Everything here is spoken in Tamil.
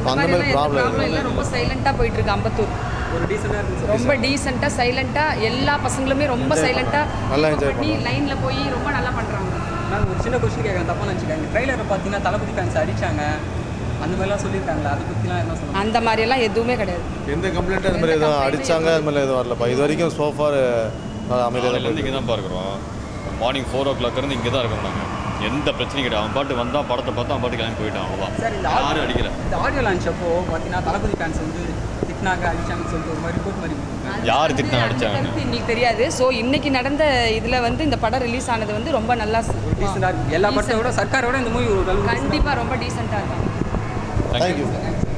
அந்த அந்த மாதிரி மாதிரி ப்ராப்ளம் ப்ராப்ளம் இல்லை ரொம்ப சைலண்ட்டாக போயிட்டு இருக்கு அம்பத்தூர் ஒரு டீசெண்டாக இருந்துச்சு ரொம்ப டீசெண்டாக சைலண்ட்டாக எல்லா பசங்களுமே ரொம்ப சைலண்ட்டாக நல்லா enjoy பண்ணி லைனில் போய் ரொம்ப நல்லா பண்ணுறாங்க நான் ஒரு சின்ன கொஸ்டின் கேட்குறேன் தப்பாக நினச்சிக்காங்க ட்ரைலரை பார்த்தீங்கன்னா தளபதி ஃபேன்ஸ் அடிச்சாங்க அந்த மாதிரிலாம் சொல்லியிருக்காங்களா அதை பற்றிலாம் என்ன சொல்லுவாங்க அந்த மாதிரியெல்லாம் எதுவுமே கிடையாது எந்த கம்ப்ளைண்ட்டும் அது மாதிரி எதுவும் அடிச்சாங்க அது மாதிரி எதுவும் வரலப்பா இது வரைக்கும் சோஃபார் அமைதியாக தான் காலையிலேருந்து இங்கே தான் பார்க்குறோம் மார்னிங் ஃபோர் ஓ கிளாக் இருந்து இங்கே தான் இருக்கோம் நாங்கள் எந்த பிரச்சனையும் கிடையாது அவன் பாட்டு வந்தான் படத்தை பார்த்தா அவன் பாட்டு கிளம்பி போயிட்டான் சார் அவ்வளோதான் இந்த யாரும் அடிக்கல இந்த ஆடியோ லான்ச் அப்போ பார்த்தீங்கன்னா தளபதி ஃபேன்ஸ் வந்து திட்டினாங்க அடிச்சாங்கன்னு சொல்லிட்டு ஒரு மாதிரி ரிப்போர்ட் மாதிரி கொடுத்தாங்க. யார் அது திட்டினா அந்த அடிச்சாங்கன்னு? கருத்து இன்னைக்கு தெரியாது ஸோ இன்னைக்கு நடந்த இதில் வந்து இந்த படம் ரிலீஸ் ஆனது வந்து ரொம்ப நல்லா ஒரு டீசெண்டாக இருக்கு எல்லா படத்தை விட சர்க்காரோட இந்த மூவி ஒரு நல்ல கண்டிப்பாக ரொம்ப டீசெண்டாக இருக்கும் தேங்க்யூ தேங்க்யூ